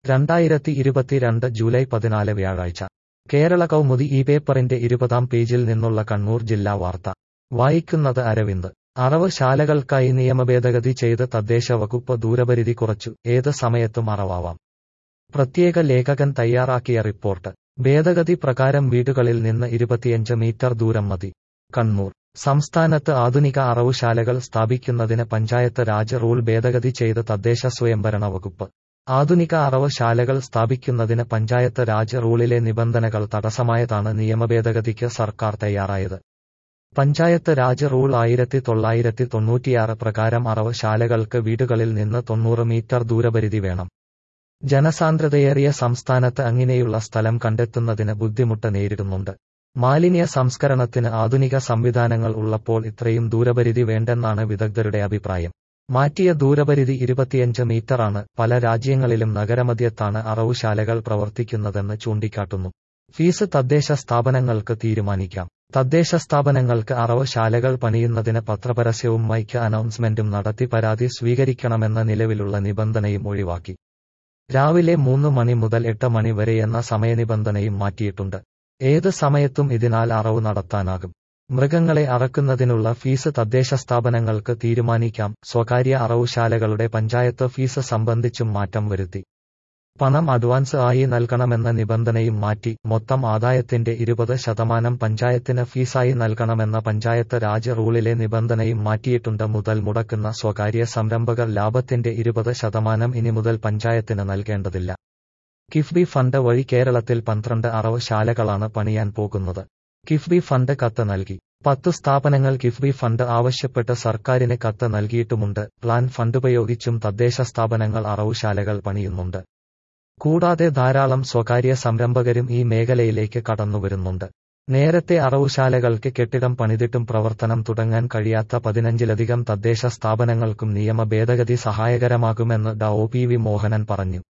രണ്ടായിരത്തി ഇരുപത്തിരണ്ട് ജൂലൈ പതിനാല് വ്യാഴാഴ്ച കേരള കൗമുദി ഈ പേപ്പറിന്റെ ഇരുപതാം പേജിൽ നിന്നുള്ള കണ്ണൂർ ജില്ലാ വാർത്ത വായിക്കുന്നത് അരവിന്ദ് അറവ് ശാലകൾക്കായി നിയമഭേദഗതി ചെയ്ത് തദ്ദേശ വകുപ്പ് ദൂരപരിധി കുറച്ചു ഏത് സമയത്തും അറവാവാം പ്രത്യേക ലേഖകൻ തയ്യാറാക്കിയ റിപ്പോർട്ട് ഭേദഗതി പ്രകാരം വീടുകളിൽ നിന്ന് ഇരുപത്തിയഞ്ച് മീറ്റർ ദൂരം മതി കണ്ണൂർ സംസ്ഥാനത്ത് ആധുനിക അറവുശാലകൾ സ്ഥാപിക്കുന്നതിന് പഞ്ചായത്ത് രാജ് റൂൾ ഭേദഗതി ചെയ്ത് തദ്ദേശ സ്വയംഭരണ വകുപ്പ് ആധുനിക അറവുശാലകൾ സ്ഥാപിക്കുന്നതിന് പഞ്ചായത്ത് രാജ് റൂളിലെ നിബന്ധനകൾ തടസ്സമായതാണ് നിയമഭേദഗതിക്ക് സർക്കാർ തയ്യാറായത് പഞ്ചായത്ത് രാജ് റൂൾ ആയിരത്തി തൊള്ളായിരത്തി തൊണ്ണൂറ്റിയാറ് പ്രകാരം അറവുശാലകൾക്ക് വീടുകളിൽ നിന്ന് തൊണ്ണൂറ് മീറ്റർ ദൂരപരിധി വേണം ജനസാന്ദ്രതയേറിയ സംസ്ഥാനത്ത് അങ്ങനെയുള്ള സ്ഥലം കണ്ടെത്തുന്നതിന് ബുദ്ധിമുട്ട് നേരിടുന്നുണ്ട് മാലിന്യ സംസ്കരണത്തിന് ആധുനിക സംവിധാനങ്ങൾ ഉള്ളപ്പോൾ ഇത്രയും ദൂരപരിധി വേണ്ടെന്നാണ് വിദഗ്ധരുടെ അഭിപ്രായം മാറ്റിയ ദൂരപരിധി ഇരുപത്തിയഞ്ച് മീറ്ററാണ് പല രാജ്യങ്ങളിലും നഗരമധ്യത്താണ് അറവുശാലകൾ പ്രവർത്തിക്കുന്നതെന്ന് ചൂണ്ടിക്കാട്ടുന്നു ഫീസ് തദ്ദേശ സ്ഥാപനങ്ങൾക്ക് തീരുമാനിക്കാം തദ്ദേശ സ്ഥാപനങ്ങൾക്ക് അറവുശാലകൾ പണിയുന്നതിന് പത്രപരസ്യവും മൈക്ക് അനൗൺസ്മെന്റും നടത്തി പരാതി സ്വീകരിക്കണമെന്ന നിലവിലുള്ള നിബന്ധനയും ഒഴിവാക്കി രാവിലെ മൂന്ന് മണി മുതൽ എട്ട് മണി വരെയെന്ന സമയനിബന്ധനയും മാറ്റിയിട്ടുണ്ട് ഏത് സമയത്തും ഇതിനാൽ അറവ് നടത്താനാകും മൃഗങ്ങളെ അറക്കുന്നതിനുള്ള ഫീസ് തദ്ദേശ സ്ഥാപനങ്ങൾക്ക് തീരുമാനിക്കാം സ്വകാര്യ അറവുശാലകളുടെ പഞ്ചായത്ത് ഫീസ് സംബന്ധിച്ചും മാറ്റം വരുത്തി പണം അഡ്വാൻസ് ആയി നൽകണമെന്ന നിബന്ധനയും മാറ്റി മൊത്തം ആദായത്തിന്റെ ഇരുപത് ശതമാനം പഞ്ചായത്തിന് ഫീസായി നൽകണമെന്ന പഞ്ചായത്ത് രാജ് റൂളിലെ നിബന്ധനയും മാറ്റിയിട്ടുണ്ട് മുതൽ മുടക്കുന്ന സ്വകാര്യ സംരംഭകർ ലാഭത്തിന്റെ ഇരുപത് ശതമാനം ഇനി മുതൽ പഞ്ചായത്തിന് നൽകേണ്ടതില്ല കിഫ്ബി ഫണ്ട് വഴി കേരളത്തിൽ പന്ത്രണ്ട് അറവുശാലകളാണ് പണിയാൻ പോകുന്നത് കിഫ്ബി ഫണ്ട് കത്ത് നൽകി പത്തു സ്ഥാപനങ്ങൾ കിഫ്ബി ഫണ്ട് ആവശ്യപ്പെട്ട് സർക്കാരിന് കത്ത് നൽകിയിട്ടുമുണ്ട് പ്ലാൻ ഫണ്ടുപയോഗിച്ചും തദ്ദേശ സ്ഥാപനങ്ങൾ അറവുശാലകൾ പണിയുന്നുണ്ട് കൂടാതെ ധാരാളം സ്വകാര്യ സംരംഭകരും ഈ മേഖലയിലേക്ക് കടന്നുവരുന്നുണ്ട് നേരത്തെ അറവുശാലകൾക്ക് കെട്ടിടം പണിതിട്ടും പ്രവർത്തനം തുടങ്ങാൻ കഴിയാത്ത പതിനഞ്ചിലധികം തദ്ദേശ സ്ഥാപനങ്ങൾക്കും നിയമ ഭേദഗതി സഹായകരമാകുമെന്ന് Dr P V Mohanan പറഞ്ഞു